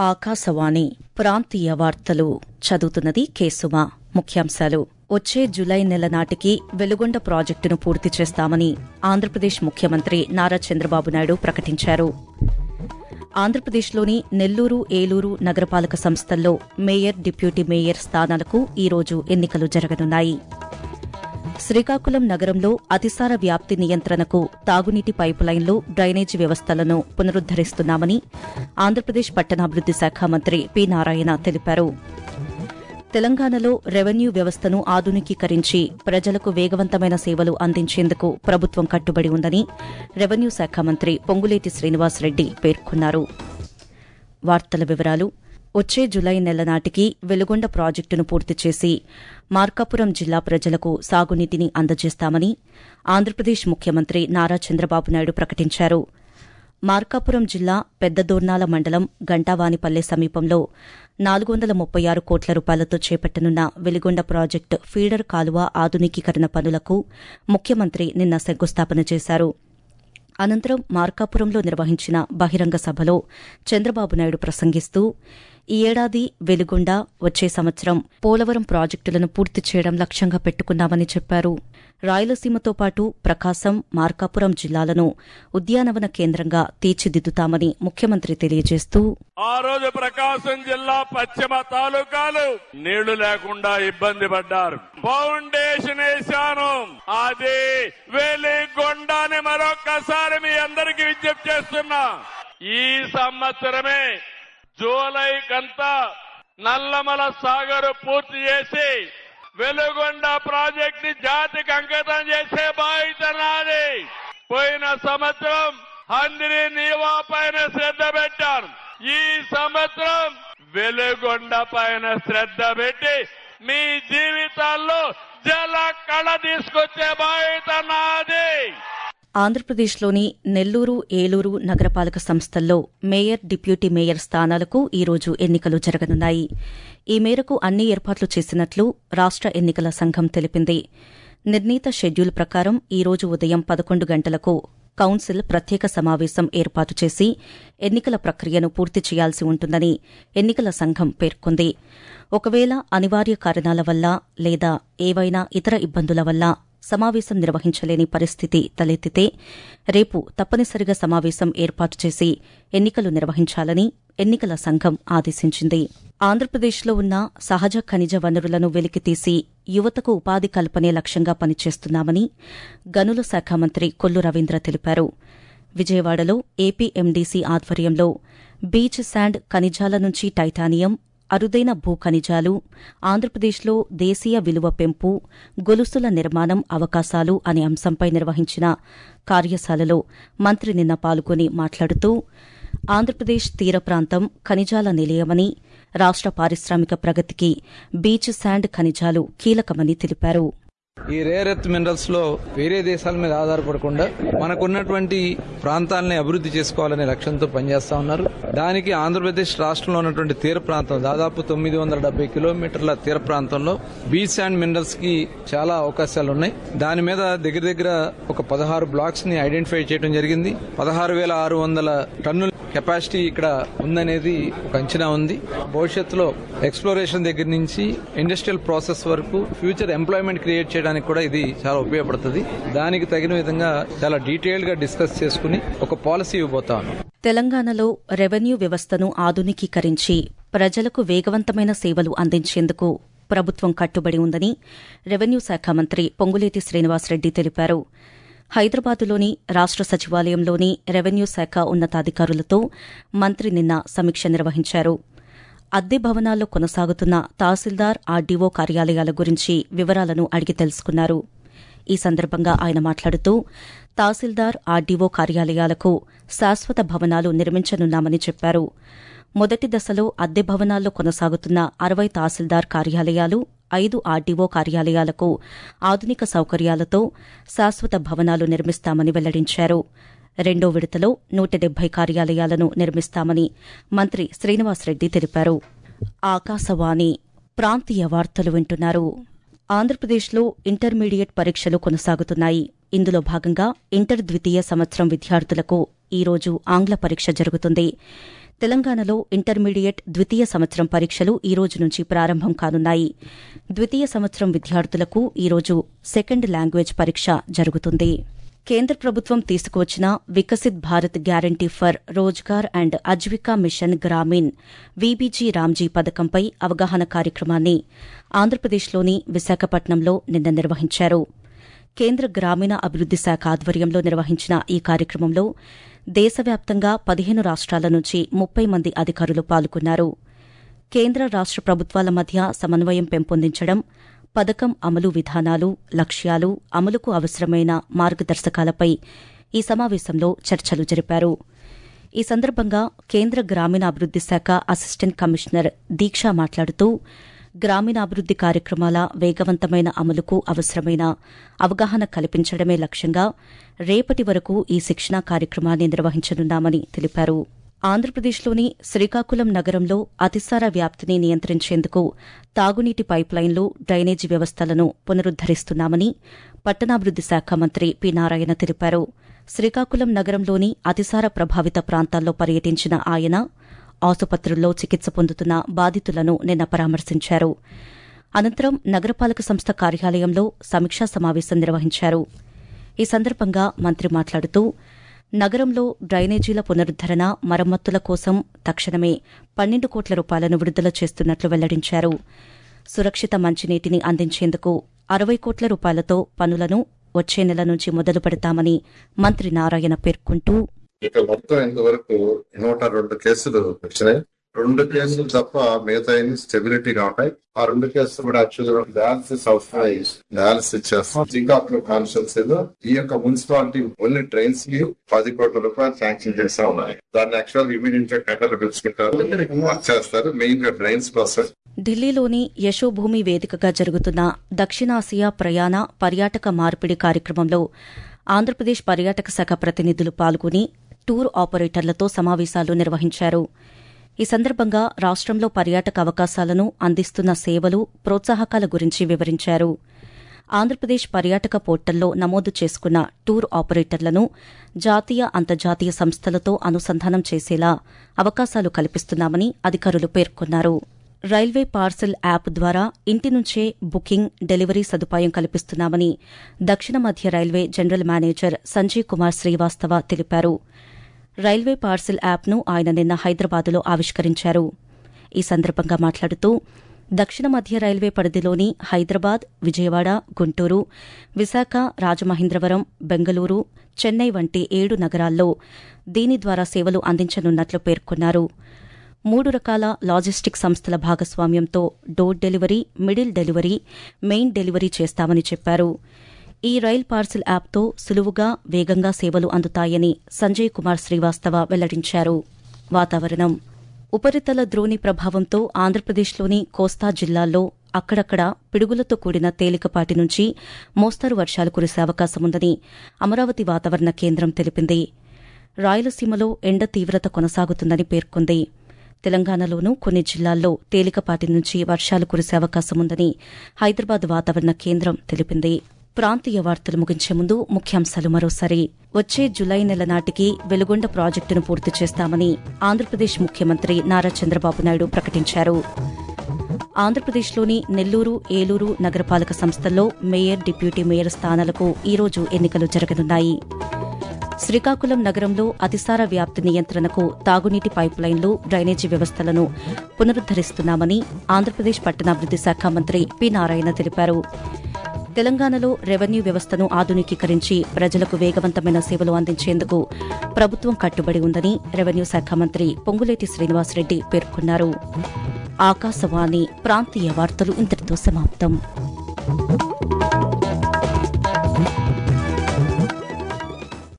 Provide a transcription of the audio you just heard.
ఆకాశవాణి ప్రాంతీయ వార్తలు చదువుతున్నది కేసుమా ముఖ్యాంశాలు వచ్చే జులై నెల నాటికి వెలుగొండ ప్రాజెక్టును పూర్తి చేస్తామని ఆంధ్రప్రదేశ్ ముఖ్యమంత్రి నారా చంద్రబాబు నాయుడు ప్రకటించారు ఆంధ్రప్రదేశ్లోని నెల్లూరు ఏలూరు నగరపాలక సంస్థల్లో మేయర్ డిప్యూటీ మేయర్ స్థానాలకు ఈరోజు ఎన్నికలు జరగనున్నాయి శ్రీకాకుళం నగరంలో అతిసార వ్యాప్తి నియంత్రణకు తాగునీటి పైపులైన్లు డ్రైనేజీ వ్యవస్థలను పునరుద్దరిస్తున్నామని ఆంధ్రప్రదేశ్ పట్టణాభివృద్ది శాఖ మంత్రి పి నారాయణ తెలిపారు తెలంగాణలో రెవెన్యూ వ్యవస్థను ఆధునికీకరించి ప్రజలకు వేగవంతమైన సేవలు అందించేందుకు ప్రభుత్వం కట్టుబడి ఉందని రెవెన్యూ శాఖ మంత్రి పొంగులేటి శ్రీనివాసరెడ్డి పేర్కొన్నారు వార్తల వివరాలు వచ్చే జులై నెల నాటికి వెలుగొండ ప్రాజెక్టును పూర్తి చేసి మార్కాపురం జిల్లా ప్రజలకు సాగునీటిని అందజేస్తామని ఆంధ్రప్రదేశ్ ముఖ్యమంత్రి నారా చంద్రబాబు నాయుడు ప్రకటించారు మార్కాపురం జిల్లా పెద్దదోర్నాల మండలం గంటావానిపల్లె సమీపంలో నాలుగు వందల ముప్పై ఆరు కోట్ల రూపాయలతో చేపట్టనున్న వెలిగొండ ప్రాజెక్టు ఫీడర్ కాలువ ఆధునికీకరణ పనులకు ముఖ్యమంత్రి నిన్న శంకుస్థాపన చేశారు అనంతరం మార్కాపురంలో నిర్వహించిన బహిరంగ సభలో చంద్రబాబు నాయుడు ప్రసంగిస్తూ ఈ ఏడాది వెలుగొండ వచ్చే సంవత్సరం పోలవరం ప్రాజెక్టులను పూర్తి చేయడం లక్ష్యంగా పెట్టుకున్నామని చెప్పారు రాయలసీమతో పాటు ప్రకాశం మార్కాపురం జిల్లాలను ఉద్యానవన కేంద్రంగా తీర్చిదిద్దుతామని ముఖ్యమంత్రి తెలియజేస్తూ ఆ రోజు ప్రకాశం జిల్లా పశ్చిమ తాలూకాలు నీళ్లు లేకుండా ఇబ్బంది పడ్డారు ఫౌండేషన్ వేశాను అది వెలిగొండని మరొక్కసారి మీ అందరికీ విజ్ఞప్తి చేస్తున్నా ఈ సంవత్సరమే జూలై కంతా నల్లమల సాగరు పూర్తి చేసి వెలుగొండ ప్రాజెక్ట్ ని జాతికి అంకితం చేసే బాధ్యత నాది పోయిన సంవత్సరం హందిని నీవా పైన శ్రద్ధ పెట్టాను ఈ సంవత్సరం వెలుగొండ పైన శ్రద్ధ పెట్టి మీ జీవితాల్లో జల కళ తీసుకొచ్చే బాధ్యత నాది ఆంధ్రప్రదేశ్లోని నెల్లూరు ఏలూరు నగరపాలక సంస్థల్లో మేయర్ డిప్యూటీ మేయర్ స్థానాలకు ఈరోజు ఎన్నికలు జరగనున్నాయి ఈ మేరకు అన్ని ఏర్పాట్లు చేసినట్లు రాష్ట ఎన్నికల సంఘం తెలిపింది నిర్ణీత షెడ్యూల్ ప్రకారం ఈరోజు ఉదయం పదకొండు గంటలకు కౌన్సిల్ ప్రత్యేక సమావేశం ఏర్పాటు చేసి ఎన్నికల ప్రక్రియను పూర్తి చేయాల్సి ఉంటుందని ఎన్నికల సంఘం పేర్కొంది ఒకవేళ అనివార్య కారణాల వల్ల లేదా ఏవైనా ఇతర ఇబ్బందుల వల్ల సమావేశం నిర్వహించలేని పరిస్థితి తలెత్తితే రేపు తప్పనిసరిగా సమావేశం ఏర్పాటు చేసి ఎన్నికలు నిర్వహించాలని ఎన్నికల సంఘం ఆదేశించింది ఆంధ్రప్రదేశ్లో ఉన్న సహజ ఖనిజ వనరులను వెలికితీసి యువతకు ఉపాధి కల్పనే లక్ష్యంగా పనిచేస్తున్నామని గనుల శాఖ మంత్రి కొల్లు రవీంద్ర తెలిపారు విజయవాడలో ఏపీఎండీసీ ఆధ్వర్యంలో బీచ్ శాండ్ ఖనిజాల నుంచి టైటానియం అరుదైన భూ ఖనిజాలు ఆంధ్రప్రదేశ్లో దేశీయ విలువ పెంపు గొలుసుల నిర్మాణం అవకాశాలు అనే అంశంపై నిర్వహించిన కార్యశాలలో మంత్రి నిన్న పాల్గొని మాట్లాడుతూ ఆంధ్రప్రదేశ్ తీర ప్రాంతం ఖనిజాల నిలయమని రాష్ట పారిశ్రామిక ప్రగతికి బీచ్ శాండ్ ఖనిజాలు కీలకమని తెలిపారు ఈ రేర్ ఎర్త్ మినరల్స్ లో వేరే దేశాల మీద ఆధారపడకుండా మనకున్నటువంటి ప్రాంతాలని అభివృద్ధి చేసుకోవాలనే లక్ష్యంతో పనిచేస్తా ఉన్నారు దానికి ఆంధ్రప్రదేశ్ రాష్ట్రంలో ఉన్నటువంటి తీర ప్రాంతం దాదాపు తొమ్మిది వందల డెబ్బై కిలోమీటర్ల తీర ప్రాంతంలో బీచ్ అండ్ మినరల్స్ కి చాలా అవకాశాలు ఉన్నాయి దాని మీద దగ్గర దగ్గర ఒక పదహారు బ్లాక్స్ ని ఐడెంటిఫై చేయడం జరిగింది పదహారు వేల ఆరు వందల టన్నుల కెపాసిటీ ఇక్కడ ఉందనేది ఒక అంచనా ఉంది భవిష్యత్తులో ఎక్స్ప్లోరేషన్ దగ్గర నుంచి ఇండస్ట్రియల్ ప్రాసెస్ వరకు ఫ్యూచర్ ఎంప్లాయ్మెంట్ క్రియేట్ చేయడానికి కూడా ఇది చాలా ఉపయోగపడుతుంది దానికి తగిన విధంగా చాలా డీటెయిల్డ్ గా డిస్కస్ చేసుకుని ఒక పాలసీ ఇవ్వబోతా ఉన్నాం తెలంగాణలో రెవెన్యూ వ్యవస్థను ఆధునికీకరించి ప్రజలకు వేగవంతమైన సేవలు అందించేందుకు ప్రభుత్వం కట్టుబడి ఉందని రెవెన్యూ శాఖ మంత్రి పొంగులేటి శ్రీనివాసరెడ్డి తెలిపారు హైదరాబాదులోని రాష్ట సచివాలయంలోని రెవెన్యూ శాఖ ఉన్నతాధికారులతో మంత్రి నిన్న సమీక్ష నిర్వహించారు అద్దె భవనాల్లో కొనసాగుతున్న తహసీల్దార్ ఆర్డీఓ కార్యాలయాల గురించి వివరాలను అడిగి తెలుసుకున్నారు ఈ సందర్భంగా ఆయన మాట్లాడుతూ తహసీల్దార్ ఆర్డీఓ కార్యాలయాలకు శాశ్వత భవనాలు నిర్మించనున్నామని చెప్పారు మొదటి దశలో అద్దె భవనాల్లో కొనసాగుతున్న అరవై తహసీల్దార్ కార్యాలయాలు ఐదు ఆర్డీఓ కార్యాలయాలకు ఆధునిక సౌకర్యాలతో శాశ్వత భవనాలు నిర్మిస్తామని వెల్లడించారు రెండో విడతలో నూట డెబ్బై కార్యాలయాలను నిర్మిస్తామని మంత్రి శ్రీనివాసరెడ్డి తెలిపారు ఆకాశవాణి ప్రాంతీయ వార్తలు వింటున్నారు ఆంధ్రప్రదేశ్లో ఇంటర్మీడియట్ పరీక్షలు కొనసాగుతున్నాయి ఇందులో భాగంగా ఇంటర్ ద్వితీయ సంవత్సరం విద్యార్థులకు ఈరోజు ఆంగ్ల పరీక్ష జరుగుతుంది తెలంగాణలో ఇంటర్మీడియట్ ద్వితీయ సంవత్సరం పరీక్షలు ఈ రోజు నుంచి ప్రారంభం కానున్నాయి ద్వితీయ సంవత్సరం విద్యార్థులకు ఈ రోజు సెకండ్ లాంగ్వేజ్ పరీక్ష జరుగుతుంది కేంద్ర ప్రభుత్వం తీసుకువచ్చిన Viksit Bharat guarantee for Rozgar and Ajeevika mission Gramin VBG Ramji పథకంపై అవగాహన కార్యక్రమాన్ని ఆంధ్రప్రదేశ్లోని విశాఖపట్నంలో నిన్న నిర్వహించారు కేంద్ర గ్రామీణ అభివృద్ది శాఖ ఆధ్వర్యంలో నిర్వహించిన ఈ కార్యక్రమంలో దేశవ్యాప్తంగా పదిహేను రాష్ట్రాల నుంచి ముప్పై మంది అధికారులు పాల్గొన్నారు కేంద్ర రాష్ట ప్రభుత్వాల మధ్య సమన్వయం పెంపొందించడం పథకం అమలు విధానాలు లక్ష్యాలు అమలుకు అవసరమైన మార్గదర్శకాలపై ఈ సమావేశంలో చర్చలు జరిపారు ఈ సందర్భంగా కేంద్ర గ్రామీణాభివృద్ది శాఖ అసిస్టెంట్ కమిషనర్ దీక్ష మాట్లాడుతూ గ్రామీణాభివృద్ది కార్యక్రమాల వేగవంతమైన అమలుకు అవసరమైన అవగాహన కల్పించడమే లక్ష్యంగా రేపటి వరకు ఈ శిక్షణా కార్యక్రమాన్ని నిర్వహించనున్నామని తెలిపారు ఆంధ్రప్రదేశ్లోని శ్రీకాకుళం నగరంలో అతిసార వ్యాప్తిని నియంత్రించేందుకు తాగునీటి పైప్లైన్లు డ్రైనేజీ వ్యవస్థలను పునరుద్దరిస్తున్నామని పట్టణాభివృద్ది శాఖ మంత్రి పి నారాయణ తెలిపారు శ్రీకాకుళం నగరంలోని అతిసార ప్రభావిత ప్రాంతాల్లో పర్యటించిన ఆయన ఆసుపత్రుల్లో చికిత్స పొందుతున్న బాధితులను నిన్న పరామర్శించారు అనంతరం నగరపాలక సంస్థ కార్యాలయంలో సమీక్షా సమావేశం నిర్వహించారు ఈ సందర్భంగా మంత్రి మాట్లాడుతూ నగరంలో డ్రైనేజీల పునరుద్దరణ మరమ్మతుల కోసం తక్షణమే పన్నెండు కోట్ల రూపాయలను విడుదల చేస్తున్నట్లు వెల్లడించారు సురక్షిత మంచినీటిని అందించేందుకు అరవై కోట్ల రూపాయలతో పనులను వచ్చే నెల నుంచి మొదలు పెడతామని మంత్రి నారాయణ పేర్కొంటూ ఇక మొత్తం ఇంతవరకు నూట రెండు కేసులు వచ్చినాయి రెండు కేసులు తప్ప మిగతా స్టెబిలిటీగా ఉంటాయి ఆ రెండు కేసులు కూడా యాక్చువల్గా డయాలసిస్ అవసరమై డయాలసిస్ చేస్తాం శ్రీకాకుళం కాన్స్టిట్యున్సీలో ఈ యొక్క మున్సిపాలిటీ ఓన్లీ ట్రైన్స్ కి పది కోట్ల రూపాయలు శాంక్షన్ చేస్తా ఉన్నాయి దాన్ని యాక్చువల్ ఇమీడియట్ గా టెండర్లు పిలుచుకుంటారు వర్క్ చేస్తారు మెయిన్ గా డ్రైన్స్ కోసం ఢిల్లీలోని యశోభూమి వేదికగా జరుగుతున్న దక్షిణాసియా ప్రయాణ పర్యాటక మార్పిడి కార్యక్రమంలో ఆంధ్రప్రదేశ్ పర్యాటక శాఖ ప్రతినిధులు పాల్గొని టూర్ ఆపరేటర్లతో సమావేశాలు నిర్వహించారు ఈ సందర్భంగా రాష్ట్రంలో పర్యాటక అవకాశాలను అందిస్తున్న సేవలు ప్రోత్సాహకాల గురించి వివరించారు ఆంధ్రప్రదేశ్ పర్యాటక పోర్టల్లో నమోదు చేసుకున్న టూర్ ఆపరేటర్లను జాతీయ అంతర్జాతీయ సంస్థలతో అనుసంధానం చేసేలా అవకాశాలు కల్పిస్తున్నామని అధికారులు పేర్కొన్నారు రైల్వే పార్సెల్ యాప్ ద్వారా ఇంటి నుంచే బుకింగ్ డెలివరీ సదుపాయం కల్పిస్తున్నామని దక్షిణ మధ్య railway general manager Sanjay Kumar Srivastava తెలిపారు రైల్వే పార్సెల్ యాప్ను ఆయన నిన్న హైదరాబాద్లో ఆవిష్కరించారు ఈ సందర్భంగా మాట్లాడుతూ దక్షిణ మధ్య రైల్వే పరిధిలోని హైదరాబాద్ విజయవాడ గుంటూరు విశాఖ రాజమహేంద్రవరం బెంగళూరు చెన్నై వంటి ఏడు నగరాల్లో దీని ద్వారా సేవలు అందించనున్నట్లు పేర్కొన్నారు మూడు రకాల లాజిస్టిక్ సంస్థల భాగస్వామ్యంతో door delivery middle delivery main delivery చేస్తామని చెప్పారు ఈ రైల్ పార్సిల్ యాప్తో సులువుగా వేగంగా సేవలు అందుతాయని సంజయ్ కుమార్ శ్రీవాస్తవ వెల్లడించారు వాతావరణం ఉపరితల ద్రోణి ప్రభావంతో ఆంధ్రప్రదేశ్లోని కోస్తా జిల్లాల్లో అక్కడక్కడ పిడుగులతో కూడిన తేలికపాటి నుంచి మోస్తరు వర్షాలు కురిసే అవకాశముందని అమరావతి వాతావరణ కేంద్రం తెలిపింది రాయలసీమలో ఎండ తీవ్రత కొనసాగుతుందని పేర్కొంది తెలంగాణలోనూ కొన్ని జిల్లాల్లో తేలికపాటి నుంచి వర్షాలు కురిసే అవకాశముందని హైదరాబాద్ వాతావరణ కేంద్రం తెలిపింది ప్రాంతీయ వార్తలు ముగించే ముందు ముఖ్యాంశాలు మరోసారి వచ్చే జులై నెల నాటికి వెలుగొండ ప్రాజెక్టును పూర్తి చేస్తామని ఆంధ్రప్రదేశ్ ముఖ్యమంత్రి నారా చంద్రబాబు నాయుడు ప్రకటించారు ఆంధ్రప్రదేశ్లోని నెల్లూరు ఏలూరు నగరపాలక సంస్థల్లో మేయర్ డిప్యూటీ మేయర్ స్థానాలకు ఈరోజు ఎన్నికలు జరగనున్నాయి శ్రీకాకుళం నగరంలో అతిసార వ్యాప్తి నియంత్రణకు తాగునీటి పైప్లైన్లు డ్రైనేజీ వ్యవస్థలను పునరుద్దరిస్తున్నామని ఆంధ్రప్రదేశ్ పట్టణాభివృద్ది శాఖ మంత్రి పి నారాయణ తెలిపారు తెలంగాణలో రెవెన్యూ వ్యవస్థను ఆధునికీకరించి ప్రజలకు వేగవంతమైన సేవలు అందించేందుకు ప్రభుత్వం కట్టుబడి ఉందని రెవెన్యూ శాఖ మంత్రి పొంగులేటి శ్రీనివాసరెడ్డి పేర్కొన్నారు ఆకాశవాణి ప్రాంతీయ వార్తలు ఇంతటితో సమాప్తం